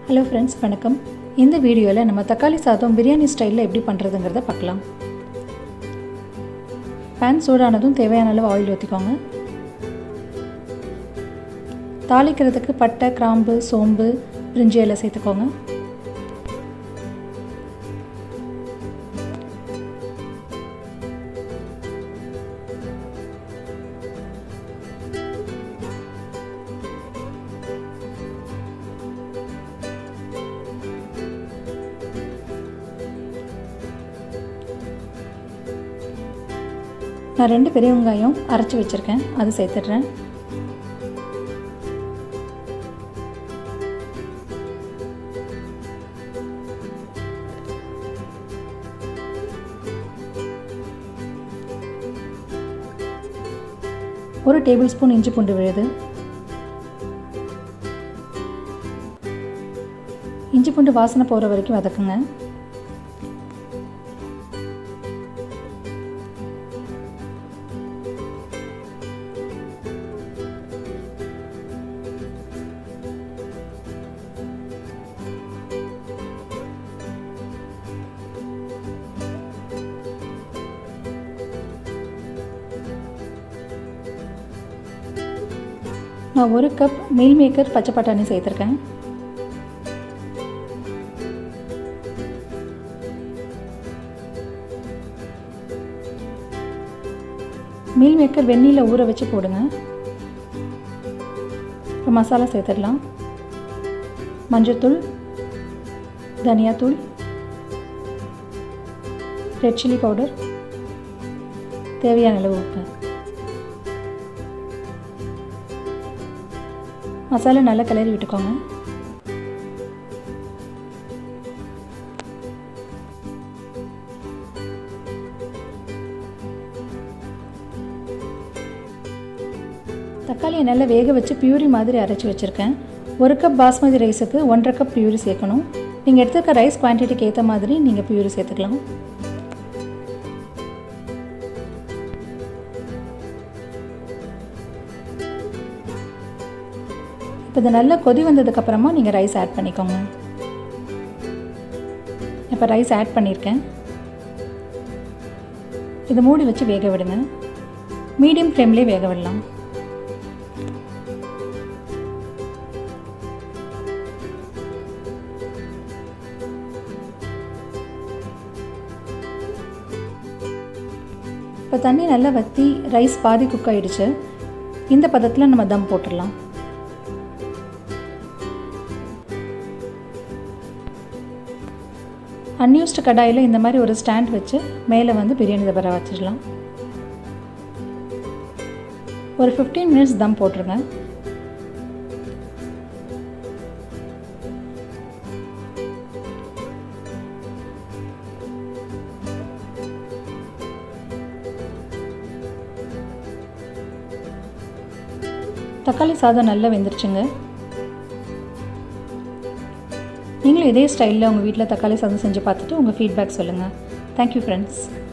hello friends வணக்கம் இந்த வீடியோவில் நம்ம தக்காளி சாதம் பிரியாணி ஸ்டைலில் எப்படி பண்ணுறதுங்கிறத பார்க்கலாம் பேன் சூடானதும் தேவையான அளவு ஆயில் ஊற்றிக்கோங்க தாளிக்கிறதுக்கு பட்டை கிராம்பு சோம்பு பிரிஞ்சி எல்லாம் சேர்த்துக்கோங்க நான் ரெண்டு பெரிய வெங்காயம் அரைச்சி வச்சுருக்கேன் அது சேர்த்துட்றேன் ஒரு டேபிள் ஸ்பூன் இஞ்சி பூண்டு விழுது இஞ்சி பூண்டு வாசனை போகிற வரைக்கும் வதக்குங்க நான் ஒரு கப் மீல் மேக்கர் பச்சை பட்டாணி சேர்த்துருக்கேன் மீல் மேக்கர் வெந்நீரில் ஊற வச்சு போடுங்க இப்போ மசாலா சேர்த்துடலாம் மஞ்சள்தூள் தனியாத்தூள் ரெட் சில்லி பவுடர் தேவையான அளவு உப்பு மசாலா நல்லா கிளறி விட்டுக்கோங்க தக்காளியை நல்லா வேக வச்சு பியூரி மாதிரி அரைச்சி வச்சுருக்கேன் ஒரு கப் பாஸ்மதி ரைஸுக்கு ஒன்றரை கப் பியூரி சேர்க்கணும் நீங்கள் எடுத்துருக்க ரைஸ் குவான்டிட்டிக்கு ஏற்ற மாதிரி நீங்கள் பியூரி சேர்த்துக்கலாம் இப்போ இது நல்லா கொதி வந்ததுக்கப்புறமா நீங்கள் ரைஸ் ஆட் பண்ணிக்கோங்க இப்போ ரைஸ் ஆட் பண்ணியிருக்கேன் இதை மூடி வச்சு வேக விடுங்க மீடியம் ஃப்ளேம்லேயே வேக விடலாம் இப்போ தண்ணி நல்லா வற்றி ரைஸ் பாதி குக் ஆகிடுச்சு இந்த பதத்தில் நம்ம தம் போட்டுடலாம் அன்யூஸ்டு கடாயில் இந்த மாதிரி ஒரு ஸ்டாண்ட் வச்சு மேலே வந்து பிரியாணி தபரா வச்சிடலாம் ஒரு ஃபிஃப்டீன் மினிட்ஸ் தம் போட்டுருங்க தக்காளி சாதம் நல்லா வெந்துருச்சுங்க நீங்களும் இதே ஸ்டைலில் உங்கள் வீட்டில் தக்காளி சாதம் செஞ்சு பார்த்துட்டு உங்கள் ஃபீட்பேக் சொல்லுங்கள் தேங்க்யூ ஃப்ரெண்ட்ஸ்